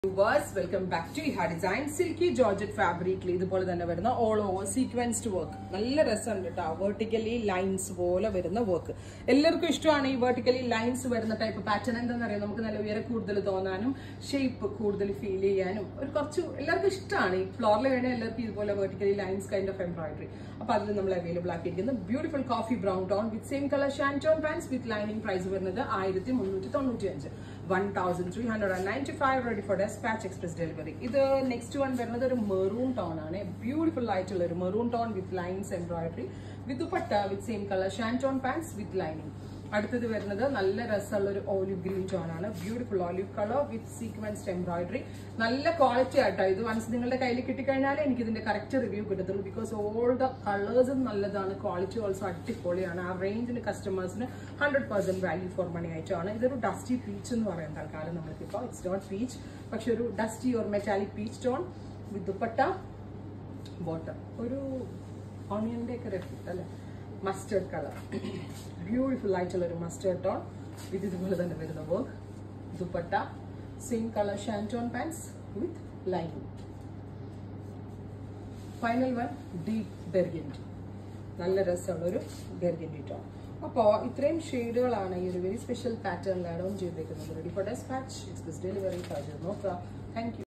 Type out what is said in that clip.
viewers welcome back to ഇഹാ design silky georgette ഫാബ്രിക്കിൽ ഇതുപോലെ തന്നെ വരുന്ന ഓൾ ഓവർ സീക്വൻസ്ഡ് വർക്ക് നല്ല രസമുണ്ട് കേട്ടോ വെർട്ടിക്കലി ലൈൻസ് പോലെ വരുന്ന വർക്ക് എല്ലാവർക്കും ഇഷ്ടമാണ് ഈ വെർട്ടിക്കലി ലൈൻസ് വരുന്ന ടൈപ്പ് പാറ്റേൺ എന്താണെന്ന് അറിയാം നമുക്ക് നല്ല ഉയരം കൂടുതൽ തോന്നാനും ഷേപ്പ് കൂടുതൽ ഫീൽ ചെയ്യാനും ഒരു കുറച്ച് എല്ലാവർക്കും ഇഷ്ടമാണ് ഈ ഫ്ലോറിൽ വേണേൽ എല്ലാവർക്കും ഇതുപോലെ vertically lines kind of embroidery അപ്പൊ അതിൽ നമ്മൾ അവൈലബിൾ ആക്കിയിരിക്കുന്നത് beautiful coffee brown tone with same colour shantoon pants with lining price വരുന്നത് ആയിരത്തി മുന്നൂറ്റി തൊണ്ണൂറ്റി അഞ്ച് one thousand three hundred and ninety five ready for dispatch express delivery ഇത് നെക്സ്റ്റ് വൺ വരുന്നത് ഒരു മെറൂൺ ടോൺ ആണ് ബ്യൂട്ടിഫുൾ ആയിട്ടുള്ള ഒരു maroon tone with lines embroidery with dupatta with same colour shantoon pants with lining അടുത്തത് വരുന്നത് നല്ല രസമുള്ള ഒരു ഓലിവ് ഗ്രീൻ ടോൺ ആണ് beautiful olive colour with sequenced embroidery നല്ല ക്വാളിറ്റി ആട്ടോ ഇത് വൺസ് നിങ്ങളുടെ കയ്യിൽ കിട്ടിക്കഴിഞ്ഞാൽ എനിക്ക് ഇതിന്റെ കറക്റ്റ് റിവ്യൂ കിട്ടത്തുള്ളൂ ബിക്കോസ് ഓൾ ദ കളേഴ്സും നല്ലതാണ് ക്വാളിറ്റി ഓൾസോ അടിപൊളിയാണ് ആ റേഞ്ചിന് കസ്റ്റമേഴ്സിന് hundred percent value for money ആയിട്ടാണ് ഇതൊരു ഡസ്റ്റി പീച്ച് എന്ന് പറയുന്ന തൽക്കാലം നമ്മൾക്കിപ്പോൾ ഇറ്റ്സ് നോട്ട് പീച്ച് പക്ഷെ ഒരു dusty or metallic peach tone with dupatta bottom ഒരു ഓണിയന്റെ ഒക്കെ റെഫിറ്റ് അല്ലേ മസ്റ്റേർഡ് കളർ ബ്യൂട്ടിഫുൾ ആയിട്ടുള്ള ഒരു മസ്റ്റേർഡ് ടോൺ ഇത് ഇതുപോലെ തന്നെ വരുന്ന work dupatta same colour shantoon pants with lining final one deep burgundy നല്ല രസമുള്ള ഒരു ബെർഗൻഡി ടോൺ അപ്പോൾ ഇത്രയും ഷെയ്ഡുകളാണ് ഈ ഒരു വെരി സ്പെഷ്യൽ പാറ്റേണിൽ ആഡ് ഓൺ ചെയ്തേക്കുന്നത് ready for dispatch express delivery charge നോക്കുക താങ്ക് യു